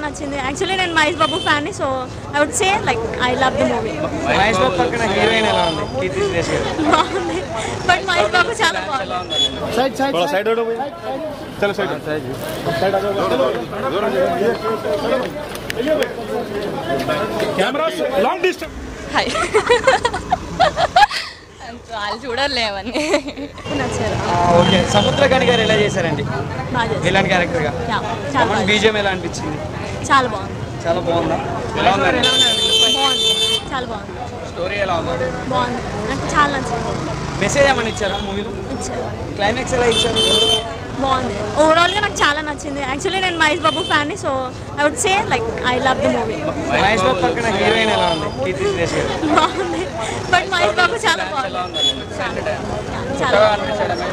నచ్చింది యాక్చువల్లీ నేను Mahesh Babu fan so I would say like I love the movie Mahesh Babu పక్కన heroine ఎలా ఉంది కీర్తి సురేష్ గారు బాగుంది బట్ మహేష్ బాబు చాలా బాగుంది थोड़ा साइड हटो भैया चलो साइड साइड आ जाओ कैमरा लॉन्ग डिस्टेंस హాయ్ వాళ్ళు చూడలే అవన్నీ నచ్చారు ఓకే సముద్రకాని గారు ఎలా చేశారండి బాగా చేశారు. విలన్ క్యారెక్టర్ గా యా, చాలా బాగా బీజం ఎలా అనిపించింది చాలా బాగుంది చాలా బాగుందా ఎలా ఉందండి బాగుంది చాలా బాగుంది స్టోరీ ఎలా ఉందా బాగుంది నాకు చాలా నచ్చింది మెసేజ్ ఏమైనా ఇచ్చారా మూవీలో ఇచ్చారు క్లైమాక్స్ ఎలా ఇచ్చారు బాగుంది ఓవరాల్గా నాకు చాలా నచ్చింది యాక్చువల్లీ నేను Mahesh Babu fan so I would say like I love the movie Mahesh Babu పక్కన హీరోయిన్ ఎలా ఉంది కీర్తి సురేష్ గారు బాగుంది బట్ మహేష్ బాబు చాలా బాగుంది చాలా బాగుంది.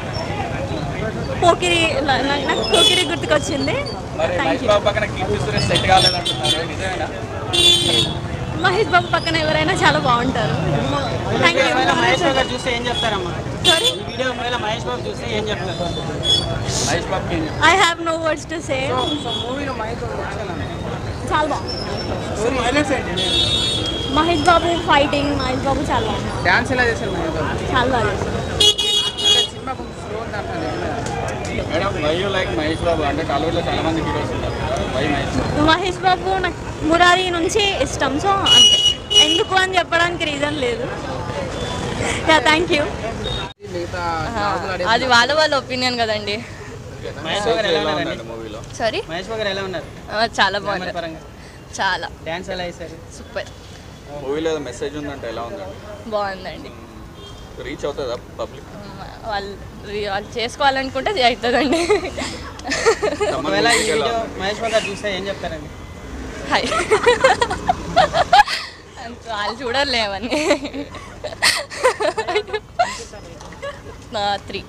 పోకిరి నా- నా- నాకు పోకిరి గుర్తుకొచ్చింది థ్యాంక్ యూ పక్కన కీర్తి సురేష్ సెట్ కాలేదంటున్నారు నిజమేనా మహేష్ బాబు పక్కన ఎవరైనా చాలా బాగుంటారు థ్యాంక్ యూ మహేష్ బాబు గారు చూస్తే ఏం చెప్తారమ్మా సారీ ఈ వీడియో ఒకవేళ మహేష్ బాబు చూస్తే ఏం చెప్తారు మహేష్ బాబుకి ఏం I have no words to say చాలా బాగుంది మహేష్ బాబు ఫైటింగ్ మహేష్ బాబు చాలా బాగుంది డాన్స్ ఎలా చేశారు మహేష్ బాబు చాలా బాగా చేశారు సినిమా కొంచెం స్లో ఉందంటారు madam why you like Mahesh Babu అంటే టాలీవుడ్లో చాలా మంది హీరోస్ ఉన్నారు వై మహేష్ బాబు మహేష్ బాబు నాకు మురారి నుంచి ఇష్టం సో అంతే ఎందుకు అని చెప్పడానికి రీజన్ లేదు యా థ్యాంక్ యూ మిగతా అది వాళ్ళ వాళ్ళ ఒపీనియన్ కదండి మహేష్ బాబు గారు ఎలా ఉన్నారండి మూవీలో సారీ మహేష్ బాబు గారు ఎలా ఉన్నారు చాలా గ్లామర్ బాగుంది పరంగా చాలా డాన్స్ ఎలా చేశారు సూపర్ మూవీలో మెసేజ్ ఉందంటే ఎలా ఉందండి బాగుందండి రీచ్ అవుతుందా పబ్లిక్ వాళ్ళు వాళ్ళు చేసుకోవాలనుకుంటే అది అవుతుందండి ఒకవేళ ఈ వీడియో మహేష్ బాబు గారు చూస్తే ఏం చెప్తారండి హాయ్ వాళ్ళు చూడలే అవన్నీ త్రీ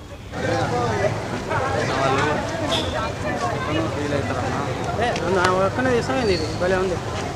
ఒక్కనే తీసామైంది ఇది భలే ఉంది